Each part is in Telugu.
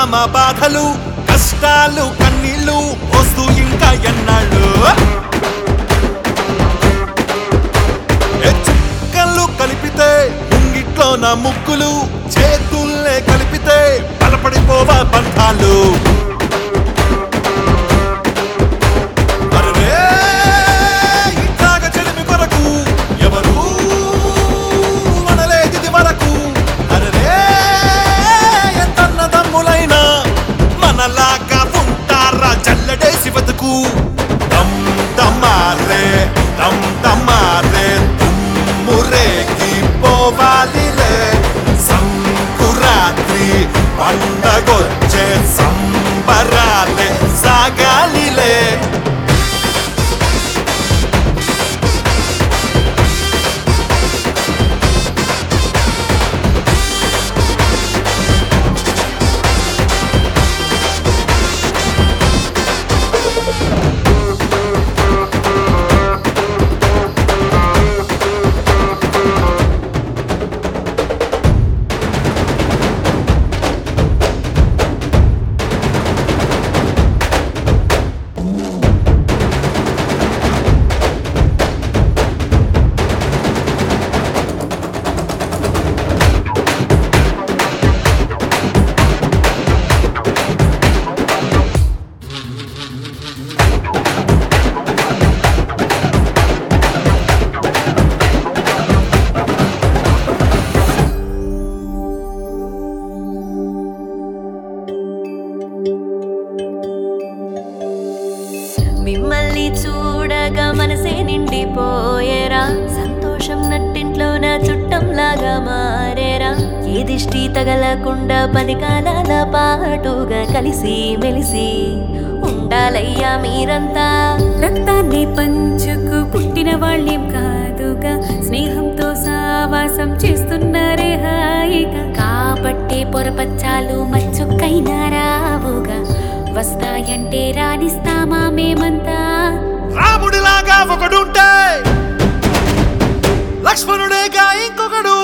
ప్రేమ బాధలు కష్టాలు కన్నీళ్ళు వస్తూ ఇంకా ఎన్నాళ్ళు ఏ చుక్కలు కలిపితే ముంగిట్లో నా ముగ్గులు చేతుల్లే కలిపితే బలపడిపోవా బంధాలు అరెరే, ఇట్లాగ చెలిమి కొరకు ఎవరు అనలేదిది వరకు అరెరే, ఎంతన్న దమ్ములైనా మనలాగా ఉంటారా జల్లడేసి బతుకు దమ్ దమ్మారే దమ్ దమ్మారే తుమ్మురేకి పోవాలిలే సంకురాత్రి పండగొచ్చే సంబరాలే సాగాలిలే మిమ్మల్ని చూడగా మనసే నిండిపోయేరా సంతోషం నట్టింట్లో నా చుట్టంలాగా మారేరా ఏ దిష్టి తగలకుండా పది కాలాల పాటుగా కలిసి మెలిసి ఉండాలయ్యా మీరంతా రక్తాన్ని పంచుకు పుట్టిన వాళ్ళేం కాదుగా స్నేహంతో సావాసం చేస్తున్నారే హాయిగా కాబట్టే పొరపచ్చాలు మచ్చుకైనా రావుగా వస్తాయంటే రాణిస్తామా మేమంతా రాముడిలాగా ఒకడుంటే లక్ష్మణుడేగా ఇంకొకడు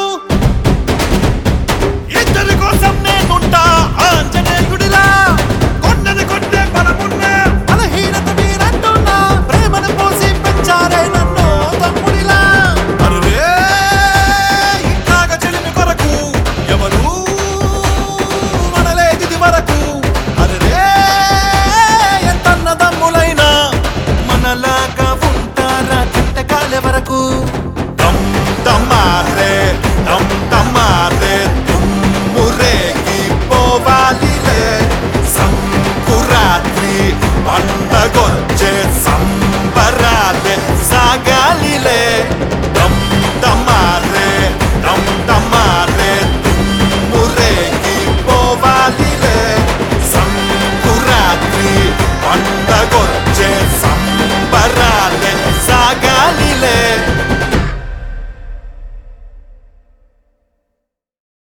ఇద్దరి కోసం నేనుంటా ఆంజనేయుడిలా కొండని కొట్టే బలమున్న బలహీనత మీరంటున్నా ప్రేమను పోసి పెంచారే నన్ను తమ్ముడిలా అరువే ఇట్లాగ చెలిమి కొరకు ఎవరు మనలేదిది వరకు అరే ఎంతన్న దమ్ములైనా మనలాగా ఉంటారా చింతకాలే వరకు